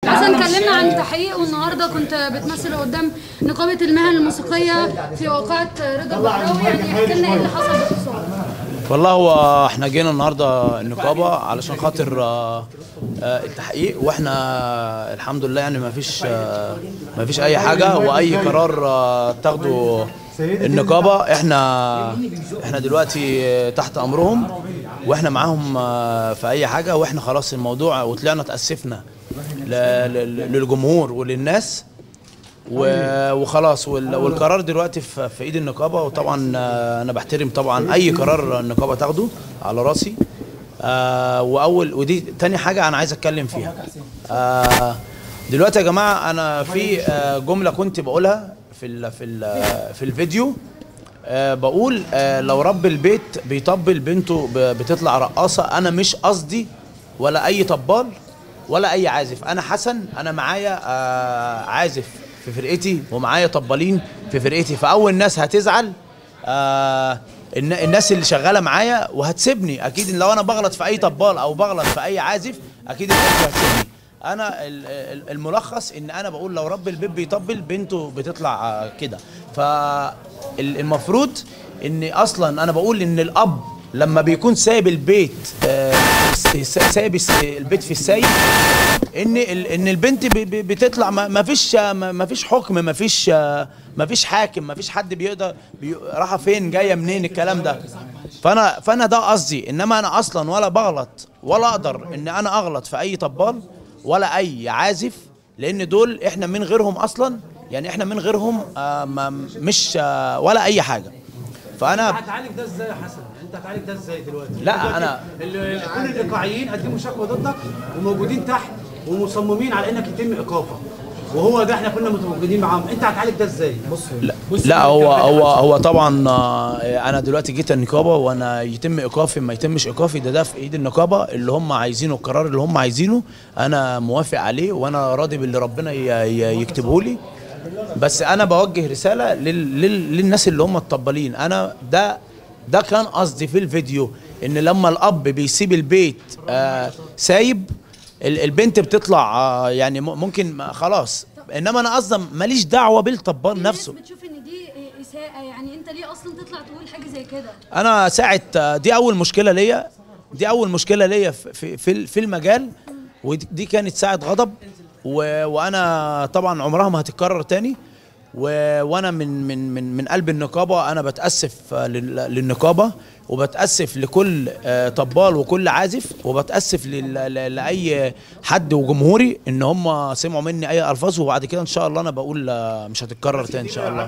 حسن كلمنا عن التحقيق والنهارده كنت بتمثل قدام نقابه المهن الموسيقيه في وقعه رضا بحراوي يعني احكي لنا ايه اللي حصل باختصار والله هو احنا جينا النهارده النقابه علشان خاطر آه، آه، التحقيق واحنا الحمد لله يعني ما فيش ما فيش اي حاجه واي قرار آه، تاخده النقابه احنا احنا دلوقتي تحت امرهم واحنا معاهم آه، في اي حاجه واحنا خلاص الموضوع وطلعنا تاسفنا ل- ل- للجمهور وللناس و- وخلاص وال- والقرار دلوقتي في في ايد النقابه وطبعا آه، انا بحترم طبعا اي قرار النقابه تاخده على راسي آه، واول ودي تاني حاجه انا عايز اتكلم فيها آه، دلوقتي يا جماعه انا في آه، جمله كنت بقولها في ال في ال في الفيديو آه، بقول آه، لو رب البيت بيطبل بنته ب- بتطلع رقاصه انا مش قصدي ولا اي طبال ولا اي عازف انا حسن انا معايا آه، عازف في فرقتي ومعايا طبالين في فرقتي فاول ناس هتزعل آه الن- الناس اللي شغاله معايا وهتسيبني اكيد لو انا بغلط في اي طبال او بغلط في اي عازف اكيد الناس هتسيبني انا ال- ال- الملخص ان انا بقول لو رب البيت بيطبل بنته بتطلع آه، كده فالمفروض ان اصلا انا بقول ان الاب لما بيكون سايب البيت آه، س- سايب الس- البيت في السايب ان ال- ان البنت ب- ب- بتطلع ما ما فيش ما ما فيش حكم ما فيش ما فيش حاكم ما فيش حد بيقدر بي رايحه فين جايه منين الكلام ده فانا فانا ده قصدي انما انا اصلا ولا بغلط ولا اقدر ان انا اغلط في اي طبال ولا اي عازف لان دول احنا من غيرهم اصلا يعني احنا من غيرهم آه ما مش آه ولا اي حاجه فانا هتعالج ده ازاي يا حسن؟ انت هتعالج ده ازاي دلوقتي؟ لا، دلوقتي أنا- ال- كل الايقاعيين قدموا شكوى ضدك وموجودين تحت ومصممين على انك يتم ايقافك وهو ده احنا كنا متواجدين معاهم انت هتعالج ده ازاي؟ بص لا, لا هو هو هو طبعا آه، انا دلوقتي جيت النقابه وانا يتم ايقافي ما يتمش ايقافي ده ده في ايد النقابه اللي هم عايزينه القرار اللي هم عايزينه انا موافق عليه وانا راضي باللي ربنا ي- ي- يكتبه لي بس انا بوجه رساله لل لل للناس اللي هم الطبالين انا ده ده كان قصدي في الفيديو ان لما الاب بيسيب البيت آه سايب ال- البنت بتطلع آه يعني م- ممكن ما- خلاص انما انا قصدي ماليش دعوه بالطبال نفسه الناس بتشوف ان دي اساءه يعني انت ليه اصلا تطلع تقول حاجه زي كده انا ساعه دي اول مشكله ليا دي اول مشكله ليا في في- في في المجال ودي كانت ساعه غضب و- وانا طبعا عمرها ما هتتكرر تاني و- وانا من من من من قلب النقابه انا بتاسف لل- للنقابه وبتاسف لكل آه، طبال وكل عازف وبتاسف لل- ل- لاي حد وجمهوري ان هم سمعوا مني اي الفاظ وبعد كده ان شاء الله انا بقول آه، مش هتتكرر تاني ان شاء الله